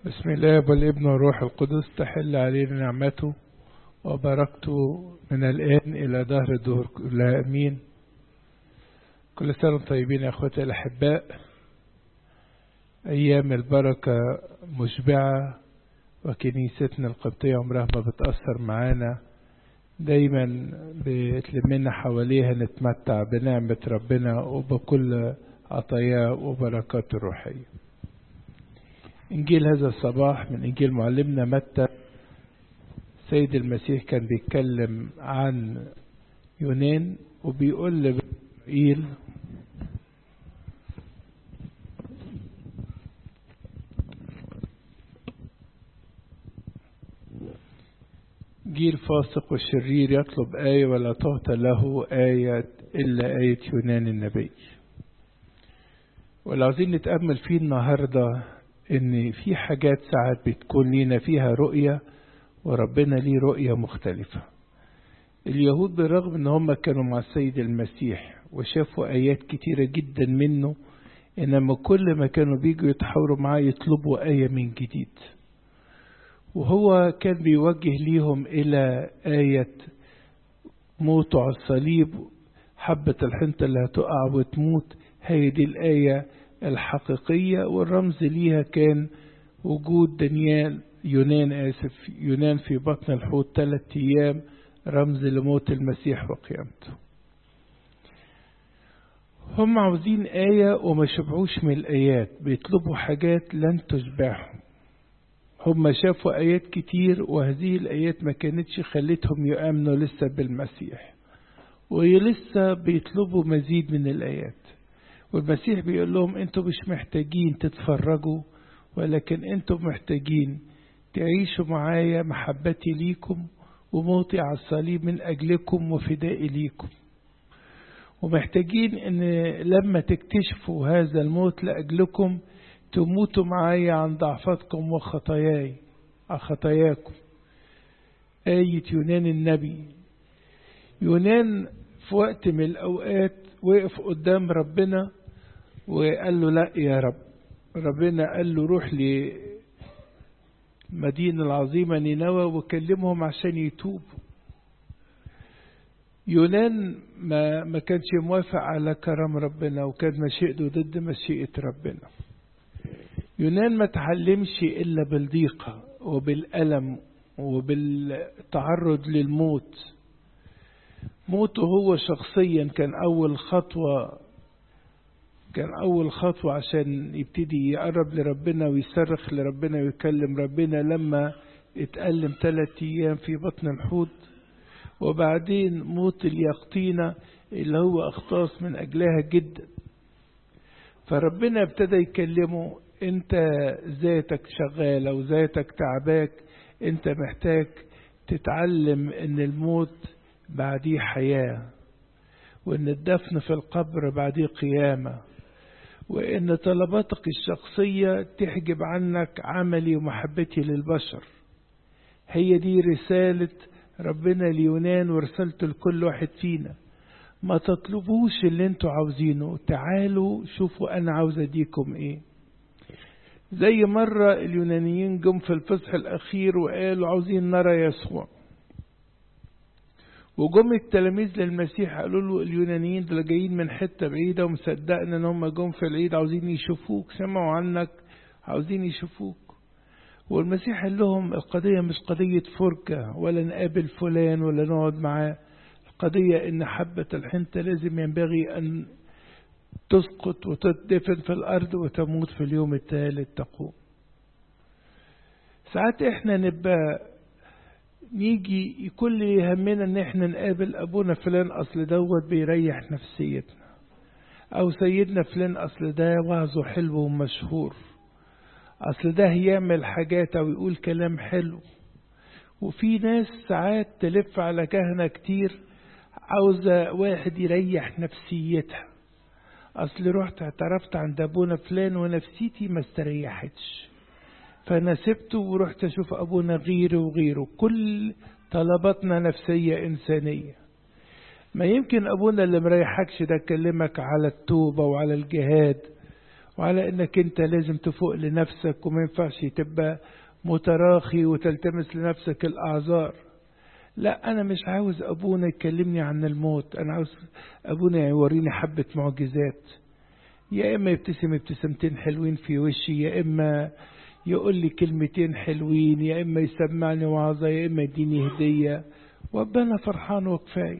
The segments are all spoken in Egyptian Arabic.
بسم الله والابن والروح القدس تحل علينا نعمته وبركته من الآن إلى دهر الدهور كلها أمين كل سنة طيبين يا أخوتي الأحباء أيام البركة مشبعة وكنيستنا القبطية عمرها ما بتأثر معانا دايما بتلمنا حواليها نتمتع بنعمة ربنا وبكل عطاياه وبركاته الروحية إنجيل هذا الصباح من إنجيل معلمنا متى سيد المسيح كان بيتكلم عن يونان وبيقول لإسرائيل جيل فاسق والشرير يطلب آية ولا تعطى له آية إلا آية يونان النبي ولو عايزين نتأمل فيه النهاردة إن في حاجات ساعات بتكون لينا فيها رؤية وربنا ليه رؤية مختلفة اليهود بالرغم ان هم كانوا مع السيد المسيح وشافوا آيات كتيرة جدا منه إنما كل ما كانوا بيجوا يتحاوروا معاه يطلبوا آية من جديد وهو كان بيوجه ليهم إلى آية موتوا على الصليب حبة الحنطة اللي هتقع وتموت هي دي الآية الحقيقية والرمز ليها كان وجود دانيال يونان آسف يونان في بطن الحوت ثلاثة أيام رمز لموت المسيح وقيامته هم عاوزين آية وما شبعوش من الآيات بيطلبوا حاجات لن تشبعهم هم شافوا آيات كتير وهذه الآيات ما كانتش خلتهم يؤمنوا لسه بالمسيح ولسه بيطلبوا مزيد من الآيات والمسيح بيقول لهم انتوا مش محتاجين تتفرجوا ولكن انتوا محتاجين تعيشوا معايا محبتي ليكم وموتي على الصليب من أجلكم وفدائي ليكم ومحتاجين ان لما تكتشفوا هذا الموت لأجلكم تموتوا معايا عن ضعفاتكم وخطاياي خطاياكم آية يونان النبي يونان في وقت من الأوقات وقف قدام ربنا وقال له لا يا رب ربنا قال له روح لمدينة العظيمة نينوى وكلمهم عشان يتوبوا يونان ما ما كانش موافق على كرم ربنا وكان مشيئته ضد مشيئة ربنا يونان ما تعلمش إلا بالضيقة وبالألم وبالتعرض للموت موته هو شخصيا كان أول خطوة كان أول خطوة عشان يبتدي يقرب لربنا ويصرخ لربنا ويكلم ربنا لما اتألم ثلاثة أيام في بطن الحوت وبعدين موت اليقطينة اللي هو اختص من أجلها جدا فربنا ابتدى يكلمه انت ذاتك شغالة وذاتك تعباك انت محتاج تتعلم ان الموت بعديه حياة وان الدفن في القبر بعديه قيامة وان طلباتك الشخصية تحجب عنك عملي ومحبتي للبشر هي دي رسالة ربنا ليونان ورسالته لكل واحد فينا ما تطلبوش اللي انتوا عاوزينه تعالوا شوفوا انا عاوز اديكم ايه زي مرة اليونانيين جم في الفصح الأخير وقالوا عاوزين نرى يسوع وجم التلاميذ للمسيح قالوا له اليونانيين دول جايين من حتة بعيدة ومصدقنا ان هم جم في العيد عاوزين يشوفوك سمعوا عنك عاوزين يشوفوك والمسيح قال لهم القضية مش قضية فرجة ولا نقابل فلان ولا نقعد معاه القضية ان حبة الحنطة لازم ينبغي ان تسقط وتدفن في الأرض وتموت في اليوم الثالث تقوم ساعات احنا نبقى نيجي كل يهمنا ان احنا نقابل ابونا فلان اصل دوت بيريح نفسيتنا او سيدنا فلان اصل ده وعظه حلو ومشهور اصل ده يعمل حاجات او يقول كلام حلو وفي ناس ساعات تلف على كهنة كتير عاوزة واحد يريح نفسيتها اصل رحت اعترفت عند ابونا فلان ونفسيتي ما استريحتش فانا سبته ورحت اشوف ابونا غيره وغيره كل طلباتنا نفسية انسانية ما يمكن ابونا اللي مريحكش ده كلمك على التوبة وعلى الجهاد وعلى انك انت لازم تفوق لنفسك وما ينفعش تبقى متراخي وتلتمس لنفسك الاعذار لا انا مش عاوز ابونا يكلمني عن الموت انا عاوز ابونا يوريني حبة معجزات يا اما يبتسم ابتسامتين حلوين في وشي يا اما يقول لي كلمتين حلوين يا اما يسمعني وعظة يا اما يديني هدية وابقى انا فرحان وكفاية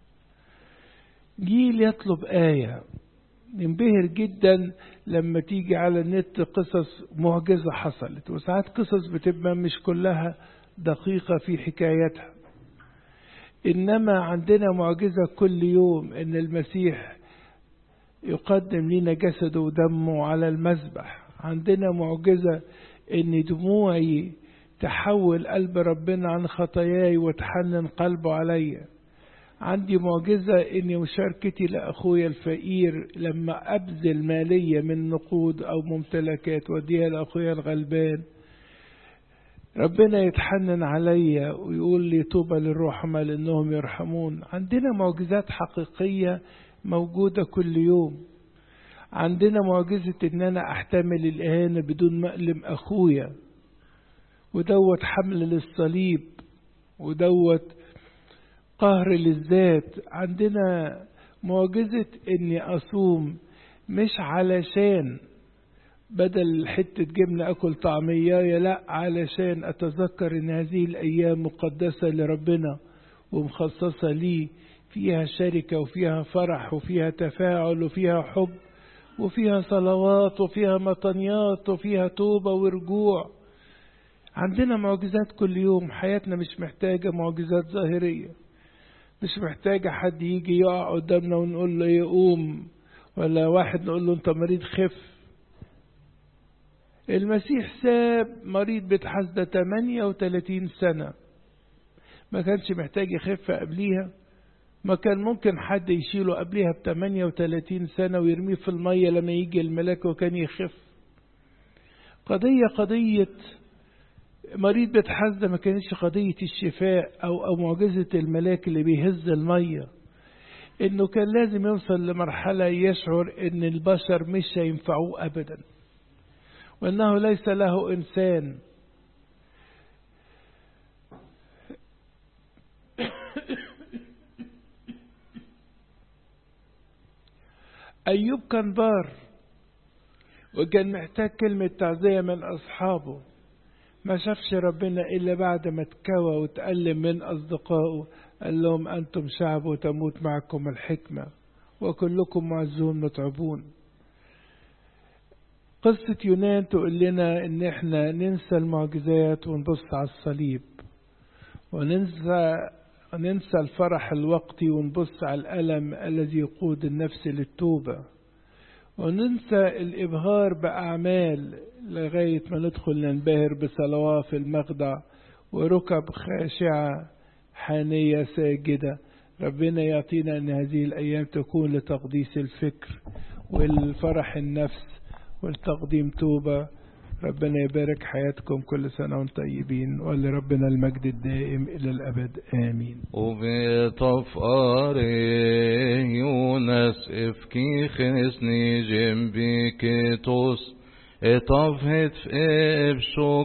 جيل يطلب آية ننبهر جدا لما تيجي على النت قصص معجزة حصلت وساعات قصص بتبقى مش كلها دقيقة في حكايتها إنما عندنا معجزة كل يوم إن المسيح يقدم لنا جسده ودمه على المذبح عندنا معجزة إن دموعي تحول قلب ربنا عن خطاياي وتحنن قلبه عليا عندي معجزة إن مشاركتي لأخويا الفقير لما أبذل مالية من نقود أو ممتلكات وديها لأخويا الغلبان ربنا يتحنن عليا ويقول لي طوبى للرحمة لأنهم يرحمون عندنا معجزات حقيقية موجودة كل يوم عندنا معجزة إن أنا أحتمل الإهانة بدون ما ألم أخويا ودوت حمل للصليب ودوت قهر للذات عندنا معجزة إني أصوم مش علشان بدل حتة جبنة أكل طعمية لا علشان أتذكر إن هذه الأيام مقدسة لربنا ومخصصة لي فيها شركة وفيها فرح وفيها تفاعل وفيها حب وفيها صلوات وفيها مطنيات وفيها توبة ورجوع عندنا معجزات كل يوم حياتنا مش محتاجة معجزات ظاهرية مش محتاجة حد يجي يقع قدامنا ونقول له يقوم ولا واحد نقول له انت مريض خف المسيح ساب مريض بتحسده 38 سنة ما كانش محتاج يخف قبليها ما كان ممكن حد يشيله قبليها ب 38 سنة ويرميه في المية لما يجي الملاك وكان يخف قضية قضية مريض بتحزة ما كانتش قضية الشفاء أو, أو معجزة الملاك اللي بيهز المية إنه كان لازم يوصل لمرحلة يشعر إن البشر مش هينفعوه أبدا وأنه ليس له إنسان أيوب كان بار وكان محتاج كلمة تعزية من أصحابه ما شافش ربنا إلا بعد ما اتكوى وتألم من أصدقائه قال لهم أنتم شعب وتموت معكم الحكمة وكلكم معزون متعبون قصة يونان تقول لنا إن إحنا ننسى المعجزات ونبص على الصليب وننسى ننسى الفرح الوقتي ونبص على الألم الذي يقود النفس للتوبة وننسى الإبهار بأعمال لغاية ما ندخل ننبهر بصلوات في المخدع وركب خاشعة حانية ساجدة ربنا يعطينا أن هذه الأيام تكون لتقديس الفكر والفرح النفس والتقديم توبة ربنا يبارك حياتكم كل سنة وانتم طيبين ولربنا المجد الدائم إلى الأبد آمين وبطف يونس افكي خسني جنبي كتوس اتفهت في ابشو